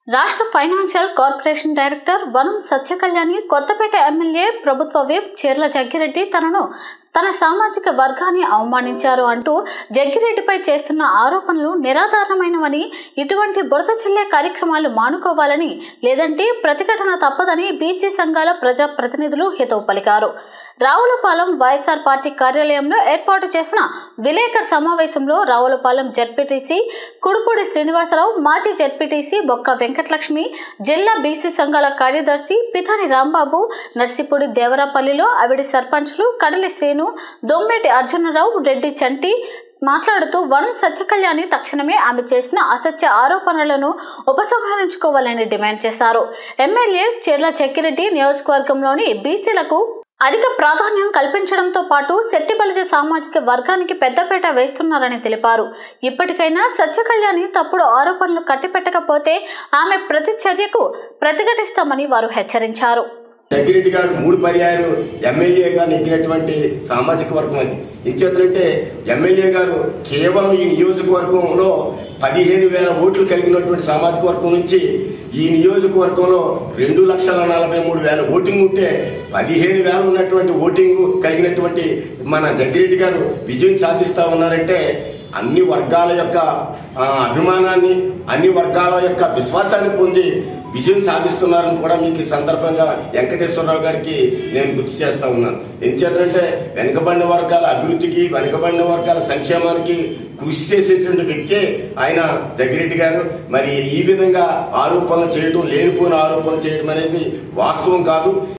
రాష్ట్ర financial corporation director Vanam Satyakalyani Kothapeta MLA ప్రభుత్వ whip Chirla Jaggireddy తనను తన సామాజిక వర్గాన్ని అవమానించారు అంటూ జగ్గిరెడ్డిపై చేస్తున్న ఆరోపణలు నిరాధారణమైనవని ఇటువంటి బురద చెల్లే కార్యక్రమాలు మానుకోవాలని లేదంటే ప్రతిఘటన తప్పదని బీసీ సంఘాల ప్రజా ప్రతినిధులు హితవు పలికారు రావులపాలెం వైఎస్ఆర్ పార్టీ కార్యాలయంలో ఏర్పాటు చేసిన విలేకర్ సమావేశంలో రావులపాలెం జడ్పీటీసీ కుడుపూడి శ్రీనివాసరావు మాజీ జడ్పీటీసీ బొక్క వెంకటలక్ష్మి జిల్లా బీసీ సంఘాల కార్యదర్శి పితాని రాంబాబు నర్సిపూడి దేవరాపల్లిలో అవిడి సర్పంచ్లు కడలి శ్రీను దొమ్మేటి అర్జునరావు రెడ్డి చంటి మాట్లాడుతూ వనం సత్యకళ్యాణి తక్షణమే ఆమె చేసిన అసత్య ఆరోపణలను ఉపసంహరించుకోవాలని డిమాండ్ చేశారు ఎమ్మెల్యే చెర్ల చెక్కిరెడ్డి నియోజకవర్గంలోని బీసీలకు అధిక ప్రాధాన్యం కల్పించడంతో పాటు శెట్టిబలిజ సామాజిక వర్గానికి పెద్దపీట వేస్తున్నారని తెలిపారు ఇప్పటికైనా సత్యకళ్యాణి తప్పుడు ఆరోపణలు కట్టిపెట్టకపోతే ఆమె ప్రతి చర్యకు ప్రతిఘటిస్తామని వారు హెచ్చరించారు జగ్గిరెడ్డి గారు మూడు పర్యాయాలు ఎమ్మెల్యేగా నెగ్గినటువంటి సామాజిక వర్గం అది ఇచ్చేతంటే ఎమ్మెల్యే గారు కేవలం ఈ నియోజకవర్గంలో పదిహేను వేల ఓట్లు కలిగినటువంటి సామాజిక వర్గం నుంచి ఈ నియోజకవర్గంలో రెండు లక్షల నలభై మూడు వేల ఓటింగ్ ఉంటే పదిహేను వేల ఉన్నటువంటి ఓటింగ్ కలిగినటువంటి మన జగ్గిరెడ్డి గారు విజయం సాధిస్తా ఉన్నారంటే అన్ని వర్గాల యొక్క ఆ, అభిమానాన్ని అన్ని వర్గాల యొక్క విశ్వాసాన్ని పొంది విజయం సాధిస్తున్నారని కూడా మీకు ఈ సందర్భంగా వెంకటేశ్వరరావు గారికి నేను గుర్తు చేస్తా ఉన్నాను ఎంచేతంటే వెనుకబడిన వర్గాల అభివృద్ధికి వెనుకబడిన వర్గాల సంక్షేమానికి కృషి చేసేటువంటి వ్యక్తే ఆయన జగ్గిరెడ్డి గారు మరి ఈ విధంగా ఆరోపణలు చేయడం లేనిపోయిన ఆరోపణలు చేయడం అనేది వాస్తవం కాదు